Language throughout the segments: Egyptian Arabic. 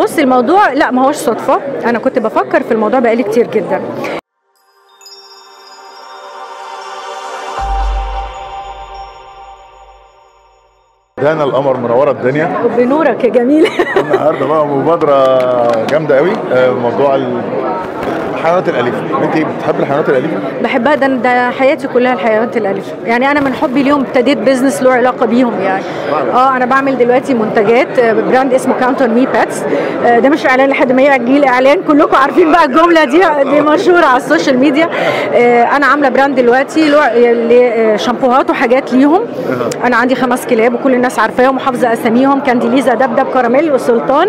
بص الموضوع لا ما هوش صدفه انا كنت بفكر في الموضوع بقالي كتير جدا دانا القمر منوره الدنيا بنورك يا جميل النهارده بقى مبادره جامده قوي آه، موضوع ال- الحيوانات الاليفه انت بتحبي الحيوانات الاليفه بحبها ده ده حياتي كلها الحيوانات الاليفه يعني انا من حبي ليهم ابتديت بزنس له علاقه بيهم يعني اه انا بعمل دلوقتي منتجات آه، براند اسمه كاونتر مي باتس ده مش اعلان لحد ما يجي الاعلان كلكم عارفين بقى الجمله دي دي مشهوره على السوشيال ميديا آه، انا عامله براند دلوقتي له له شامبوهات وحاجات ليهم انا عندي خمس كلاب وكل الناس عارفاهم وحافظه اساميهم كانديليزا دبدب كراميل وسلطان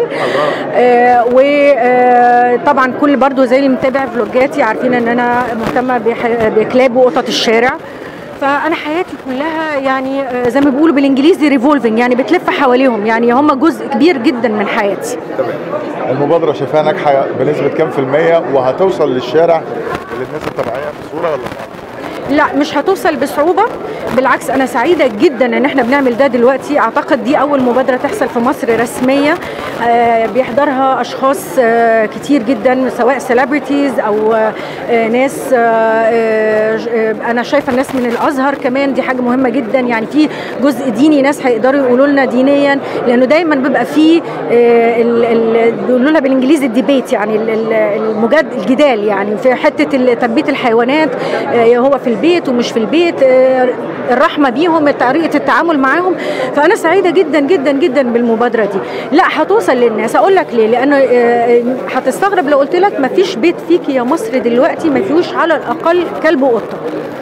وطبعا كل برضو زي اللي متابع فلوجاتي عارفين ان انا مهتمه بح- بكلاب وقطط الشارع فانا حياتي كلها يعني آه، زي ما بيقولوا بالانجليزي ريفولفنج يعني بتلف حواليهم يعني هم جزء كبير جدا من حياتي تمام المبادره شايفاها ناجحه بنسبه كام في الميه وهتوصل للشارع للناس الطبيعيه بصوره ولا صعبة؟ لا مش هتوصل بصعوبة بالعكس أنا سعيدة جدا إن إحنا بنعمل ده دلوقتي أعتقد دي أول مبادرة تحصل في مصر رسمية آه، بيحضرها أشخاص آه، كتير جدا سواء سيلبرتيز أو آه، ناس آه، آه، ج- آه، أنا شايفة الناس من الأزهر كمان دي حاجة مهمة جدا يعني في جزء ديني ناس هيقدروا يقولوا لنا دينيا لأنه دايما بيبقى في آه، ال- ال- بيقولوا لها بالإنجليزي الديبيت يعني ال- ال- المجاد الجدال يعني في حتة ال- تربية الحيوانات آه، هو في البيت ومش في البيت آه، الرحمه بيهم طريقه التعامل معاهم فانا سعيده جدا جدا جدا بالمبادره دي لا هتوصل للناس اقول لك ليه لانه آه، هتستغرب لو قلت لك ما فيش بيت فيك يا مصر دلوقتي ما فيهوش على الاقل كلب وقطه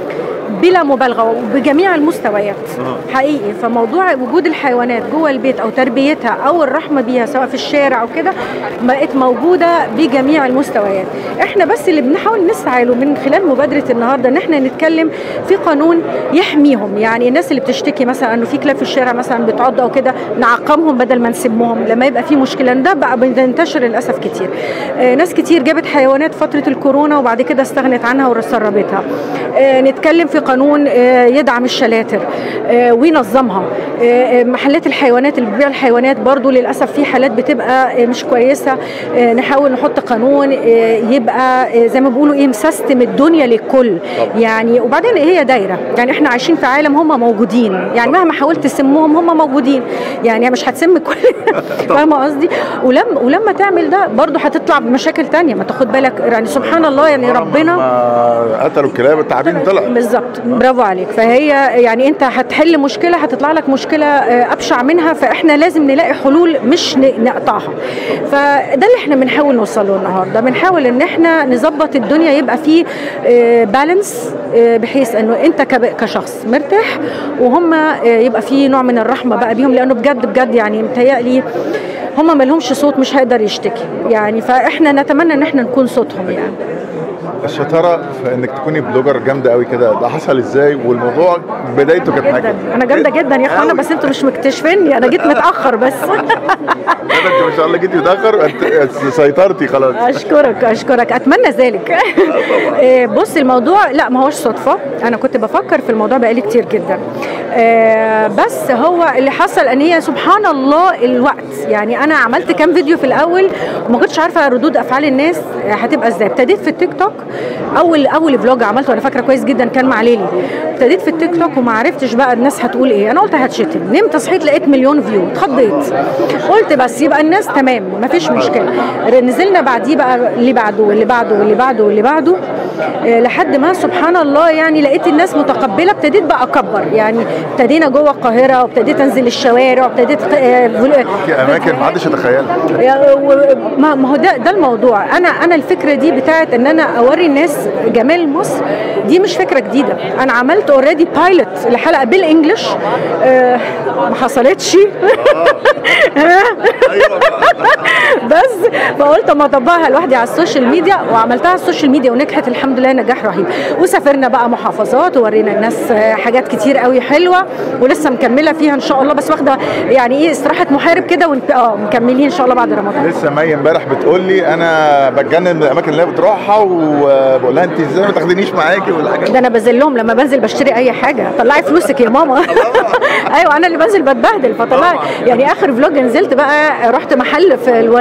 بلا مبالغه وبجميع المستويات حقيقي فموضوع وجود الحيوانات جوه البيت او تربيتها او الرحمه بيها سواء في الشارع او كده بقت موجوده بجميع المستويات احنا بس اللي بنحاول نسعى له من خلال مبادره النهارده ان احنا نتكلم في قانون يحميهم يعني الناس اللي بتشتكي مثلا انه في كلاب في الشارع مثلا بتعض او كده نعاقبهم بدل ما نسمهم لما يبقى في مشكله ده بقى بينتشر للاسف كتير آه، ناس كتير جابت حيوانات فتره الكورونا وبعد كده استغنت عنها وسربتها آه، نتكلم في قانون آه، يدعم الشلاتر آه، وينظمها آه، آه، محلات الحيوانات اللي بتبيع الحيوانات برضو للاسف في حالات بتبقى آه، مش كويسه آه، نحاول نحط قانون آه، يبقى آه، زي ما بيقولوا ايه مسيستم الدنيا للكل يعني وبعدين هي دايره يعني احنا عايشين في عالم هم موجودين يعني مهما حاولت تسمهم هم موجودين يعني مش هتسم كل فاهمه قصدي ولما ولما تعمل ده برضو هتطلع بمشاكل تانية ما تاخد بالك يعني سبحان الله يعني ربنا لما قتلوا الكلاب التعابين طلع بالظبط برافو عليك فهي يعني انت هتحل مشكله هتطلع لك مشكله آه، ابشع منها فاحنا لازم نلاقي حلول مش ن- نقطعها فده اللي احنا بنحاول نوصل له النهارده بنحاول ان احنا نظبط الدنيا يبقى فيه بالانس بحيث انه انت كب- كشخص مرتاح وهم آه، يبقى فيه نوع من الرحمه بقى بيهم لانه بجد بجد يعني متهيألي هم ما لهمش صوت مش هيقدر يشتكي يعني فاحنا نتمنى ان احنا نكون صوتهم يعني الشطاره في انك تكوني بلوجر جامده قوي كده ده حصل ازاي والموضوع بدايته كانت معاك جدا انا جامده جدا يا اخوانا بس انتوا مش مكتشفيني انا جيت متاخر بس انت ما شاء الله جيتي متاخر انت سيطرتي خلاص اشكرك اشكرك اتمنى ذلك إيه، بص الموضوع لا ما هوش صدفه انا كنت بفكر في الموضوع بقالي كتير جدا إيه، بس هو اللي حصل ان هي سبحان الله الوقت يعني انا عملت كام فيديو في الاول وما كنتش عارفه ردود افعال الناس هتبقى ازاي ابتديت في التيك توك اول اول فلوج عملته انا فاكره كويس جدا كان مع ليلي ابتديت في التيك توك وما عرفتش بقى الناس هتقول ايه انا قلت هتشتم نمت صحيت لقيت مليون فيو اتخضيت قلت بس يبقى الناس تمام مفيش مشكله نزلنا بعديه بقى اللي بعده واللي بعده واللي بعده واللي بعده آه، لحد ما سبحان الله يعني لقيت الناس متقبله ابتديت بقى اكبر يعني ابتدينا جوه القاهره وابتديت انزل الشوارع وابتديت آه، فل- في اماكن ما حدش يتخيلها يا- و- ما ما هو ده ده الموضوع انا انا الفكره دي بتاعت ان انا اوري الناس جمال مصر دي مش فكره جديده انا عملت اوريدي بايلوت لحلقه بالانجلش آه ما حصلتش بس فقلت اما اطبقها لوحدي على السوشيال ميديا وعملتها على السوشيال ميديا ونجحت الحمد لله نجاح رهيب وسافرنا بقى محافظات وورينا الناس آه، حاجات كتير قوي حلوه ولسه مكمله فيها ان شاء الله بس واخده يعني ايه استراحه محارب كده ونت- اه مكملين ان شاء الله بعد رمضان لسه مي امبارح بتقول لي انا بتجنن من الاماكن اللي هي بتروحها وبقول لها انت ازاي ما تاخدينيش معاكي والحاجات ده انا بنزل لهم لما بنزل بشتري اي حاجه طلعي فلوسك يا ماما ايوه انا اللي بنزل بتبهدل فطلعي يعني اخر فلوج نزلت بقى رحت محل في الوراق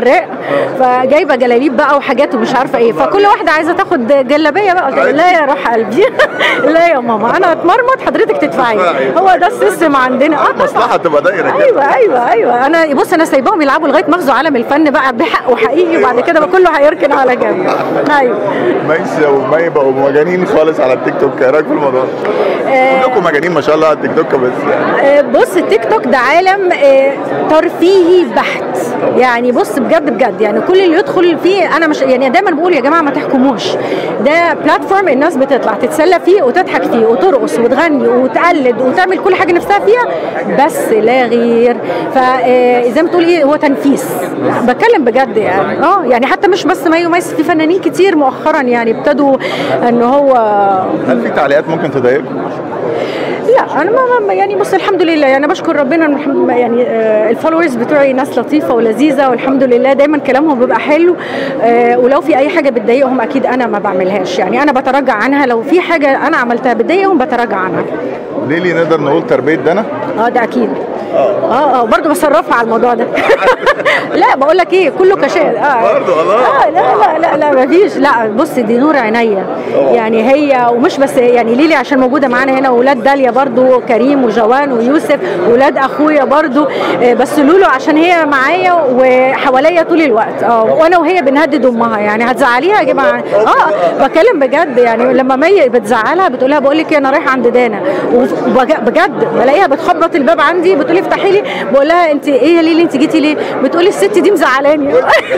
فجايبه جلاليب بقى وحاجات ومش عارفه ايه فكل واحده عايزه تاخد جلابيه بقى قلت لها لا يا روح قلبي لا يا ماما انا اتمرمط حضرتك تدفعي هو ده السيستم عندنا اه طبعاً. مصلحه تبقى دايره كده ايوه ايوه ايوه انا بص انا سايباهم يلعبوا لغايه ما ياخذوا عالم الفن بقى بحق وحقيقي وبعد كده بقى كله هيركن على جنب ايوه ميسي ومي بقوا مجانين خالص على التيك توك ايه رايك في الموضوع ده؟ كلكم مجانين ما شاء الله على التيك توك بس يعني آه، بص التيك توك ده عالم آه، ترفيهي بحت يعني بص بجد بجد يعني كل اللي يدخل فيه انا مش يعني دايما بقول يا جماعه ما تحكموش ده بلاتفورم الناس بتطلع تتسلى فيه وتضحك فيه وترقص وتغني وتقلد وتعمل كل حاجه نفسها فيها بس لا غير فزي ما تقول ايه هو تنفيس بتكلم بجد يعني اه يعني حتى مش بس مي وميس في فنانين كتير مؤخرا يعني ابتدوا ان هو هل في تعليقات ممكن تضايقكم؟ لا انا ما ما- يعني بص الحمد لله يعني بشكر ربنا إن الحمد يعني آه، الفولورز بتوعي ناس لطيفه ولذيذه والحمد لله دايما كلامهم بيبقى حلو آه، ولو في اي حاجه بتضايقهم اكيد انا ما بعملهاش يعني انا بتراجع عنها لو في حاجه انا عملتها بتضايقهم بتراجع عنها ليلي نقدر نقول تربيه دنا اه ده اكيد اه اه برضه بصرفها على الموضوع ده لا بقول لك ايه كله كشات اه برضه الله. اه لا لا لا لا مفيش لا بص دي نور عينيا يعني هي ومش بس يعني ليلي عشان موجوده معانا هنا واولاد داليا برضو كريم وجوان ويوسف واولاد اخويا برضو آه، بس لولو عشان هي معايا وحواليا طول الوقت اه وانا وهي بنهدد امها يعني هتزعليها يا جماعه اه بتكلم بجد يعني لما مي بتزعلها بتقول لها بقول لك إيه، انا رايحه عند دانا وبج- بجد بلاقيها بتخبط الباب عندي بتقول لي افتحي لي بقول لها انت ايه يا ليلي انت جيتي ليه بتقول لي الست دي مزعلاني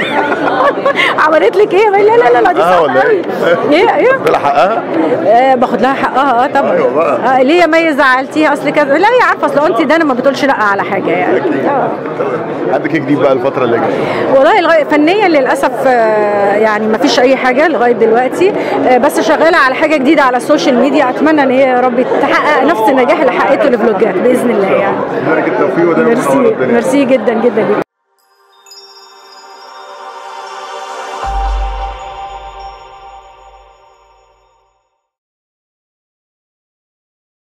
عملت لك ايه لا لا لا, لا دي آه صعبه ولا قوي إيه؟ ايه ايه طلع حقها؟ آه باخد لها حقها اه طبعا أيوة بقى. آه ليه يا مي زعلتيها اصل كذا لا هي عارفه اصل انت ده انا ما بتقولش لا على حاجه يعني آه. عندك ايه جديد بقى الفتره اللي جايه؟ والله لغاية فنيا للاسف آه، يعني ما فيش اي حاجه لغايه دلوقتي آه، بس شغاله على حاجه جديده على السوشيال ميديا اتمنى ان هي يا رب تحقق نفس النجاح اللي حققته الفلوجات باذن الله يعني بارك التوفيق ودايما منورة ميرسي الدنيا. ميرسي جدا جدا